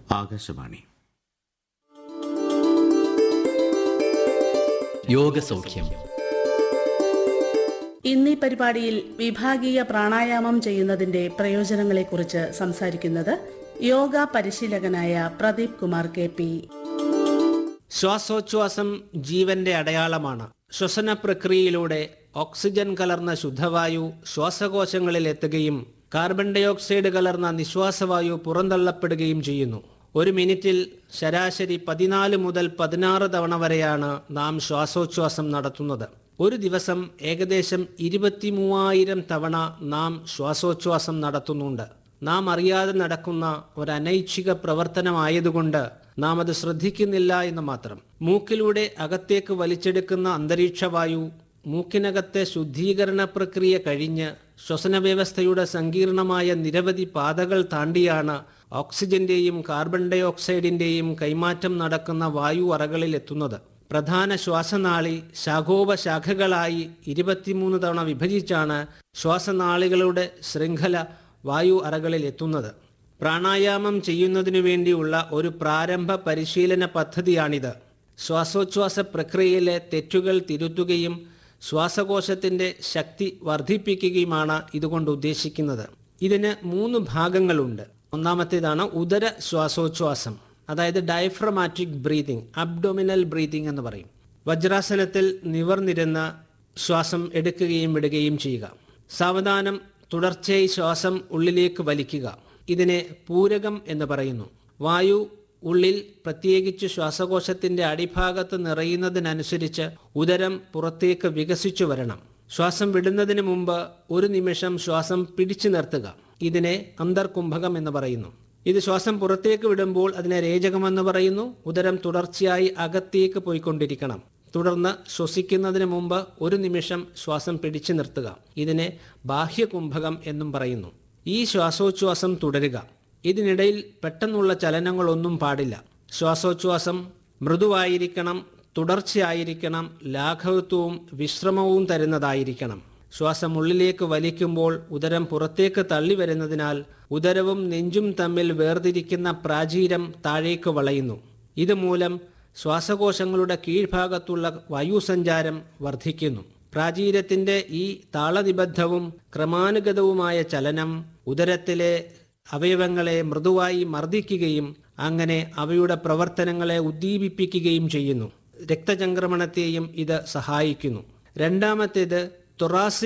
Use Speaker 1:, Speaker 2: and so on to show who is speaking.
Speaker 1: ആകാശവാണി
Speaker 2: യോഗസൗഖ്യം
Speaker 3: ഇന്നീ പരിപാടിയിൽ വിഭാഗീയ പ്രാണായാമം ചെയ്യുന്നതിന്റെ പ്രയോജനങ്ങളെക്കുറിച്ച് സംസാരിക്കുന്നത് യോഗ പരിശീലകനായ പ്രദീപ് കുമാർ കെ പി
Speaker 4: ശ്വാസോച്ഛ്വാസം ജീവന്റെ അടയാളമാണ് ശ്വസന പ്രക്രിയയിലൂടെ ഓക്സിജൻ കലർന്ന ശുദ്ധവായു ശ്വാസകോശങ്ങളിൽ എത്തുകയും കാർബൺ ഡയോക്സൈഡ് കലർന്ന നിശ്വാസവായു പുറന്തള്ളപ്പെടുകയും ചെയ്യുന്നു ഒരു മിനിറ്റിൽ ശരാശരി പതിനാല് മുതൽ പതിനാറ് തവണ വരെയാണ് നാം ശ്വാസോച്ഛ്വാസം നടത്തുന്നത് ഒരു ദിവസം ഏകദേശം ഇരുപത്തി മൂവായിരം തവണ നാം ശ്വാസോച്ഛ്വാസം നടത്തുന്നുണ്ട് നാം അറിയാതെ നടക്കുന്ന ഒരു അനൈച്ഛിക പ്രവർത്തനമായതുകൊണ്ട് നാം അത് ശ്രദ്ധിക്കുന്നില്ല എന്ന് മാത്രം മൂക്കിലൂടെ അകത്തേക്ക് വലിച്ചെടുക്കുന്ന അന്തരീക്ഷവായു മൂക്കിനകത്തെ ശുദ്ധീകരണ പ്രക്രിയ കഴിഞ്ഞ് ശ്വസന വ്യവസ്ഥയുടെ സങ്കീർണമായ നിരവധി പാതകൾ താണ്ടിയാണ് ഓക്സിജന്റെയും കാർബൺ ഡൈ ഓക്സൈഡിന്റെയും കൈമാറ്റം നടക്കുന്ന വായു അറകളിൽ എത്തുന്നത് പ്രധാന ശ്വാസനാളി ശാഖോപശാഖകളായി ഇരുപത്തിമൂന്ന് തവണ വിഭജിച്ചാണ് ശ്വാസനാളികളുടെ ശൃംഖല വായു അറകളിൽ എത്തുന്നത് പ്രാണായാമം ചെയ്യുന്നതിനു വേണ്ടിയുള്ള ഒരു പ്രാരംഭ പരിശീലന പദ്ധതിയാണിത് ശ്വാസോച്ഛ്വാസ പ്രക്രിയയിലെ തെറ്റുകൾ തിരുത്തുകയും ശ്വാസകോശത്തിന്റെ ശക്തി വർദ്ധിപ്പിക്കുകയുമാണ് ഇതുകൊണ്ട് ഉദ്ദേശിക്കുന്നത് ഇതിന് മൂന്ന് ഭാഗങ്ങളുണ്ട് ഒന്നാമത്തേതാണ് ഉദര ശ്വാസോച്ഛ്വാസം അതായത് ഡയഫ്രമാറ്റിക് ബ്രീതിങ് അബ്ഡോമിനൽ ബ്രീതിങ് എന്ന് പറയും വജ്രാസനത്തിൽ നിവർന്നിരുന്ന് ശ്വാസം എടുക്കുകയും വിടുകയും ചെയ്യുക സാവധാനം തുടർച്ചയായി ശ്വാസം ഉള്ളിലേക്ക് വലിക്കുക ഇതിനെ പൂരകം എന്ന് പറയുന്നു വായു ഉള്ളിൽ പ്രത്യേകിച്ച് ശ്വാസകോശത്തിന്റെ അടിഭാഗത്ത് നിറയുന്നതിനനുസരിച്ച് ഉദരം പുറത്തേക്ക് വികസിച്ചു വരണം ശ്വാസം വിടുന്നതിന് മുമ്പ് ഒരു നിമിഷം ശ്വാസം പിടിച്ചു നിർത്തുക ഇതിനെ അന്തർകുംഭകം എന്ന് പറയുന്നു ഇത് ശ്വാസം പുറത്തേക്ക് വിടുമ്പോൾ അതിനെ രേചകമെന്ന് പറയുന്നു ഉദരം തുടർച്ചയായി അകത്തേക്ക് പോയിക്കൊണ്ടിരിക്കണം തുടർന്ന് ശ്വസിക്കുന്നതിന് മുമ്പ് ഒരു നിമിഷം ശ്വാസം പിടിച്ചു നിർത്തുക ഇതിനെ ബാഹ്യകുംഭകം എന്നും പറയുന്നു ഈ ശ്വാസോച്ഛ്വാസം തുടരുക ഇതിനിടയിൽ പെട്ടെന്നുള്ള ചലനങ്ങളൊന്നും പാടില്ല ശ്വാസോച്ഛ്വാസം മൃദുവായിരിക്കണം തുടർച്ചയായിരിക്കണം ലാഘവത്വവും വിശ്രമവും തരുന്നതായിരിക്കണം ശ്വാസം ഉള്ളിലേക്ക് വലിക്കുമ്പോൾ ഉദരം പുറത്തേക്ക് തള്ളി വരുന്നതിനാൽ ഉദരവും നെഞ്ചും തമ്മിൽ വേർതിരിക്കുന്ന പ്രാചീരം താഴേക്ക് വളയുന്നു ഇതുമൂലം ശ്വാസകോശങ്ങളുടെ കീഴ്ഭാഗത്തുള്ള വായുസഞ്ചാരം വർദ്ധിക്കുന്നു പ്രാചീരത്തിന്റെ ഈ താളനിബദ്ധവും ക്രമാനുഗതവുമായ ചലനം ഉദരത്തിലെ അവയവങ്ങളെ മൃദുവായി മർദ്ദിക്കുകയും അങ്ങനെ അവയുടെ പ്രവർത്തനങ്ങളെ ഉദ്ദീപിപ്പിക്കുകയും ചെയ്യുന്നു രക്തചംക്രമണത്തെയും ഇത് സഹായിക്കുന്നു രണ്ടാമത്തേത് തൊറാസിക്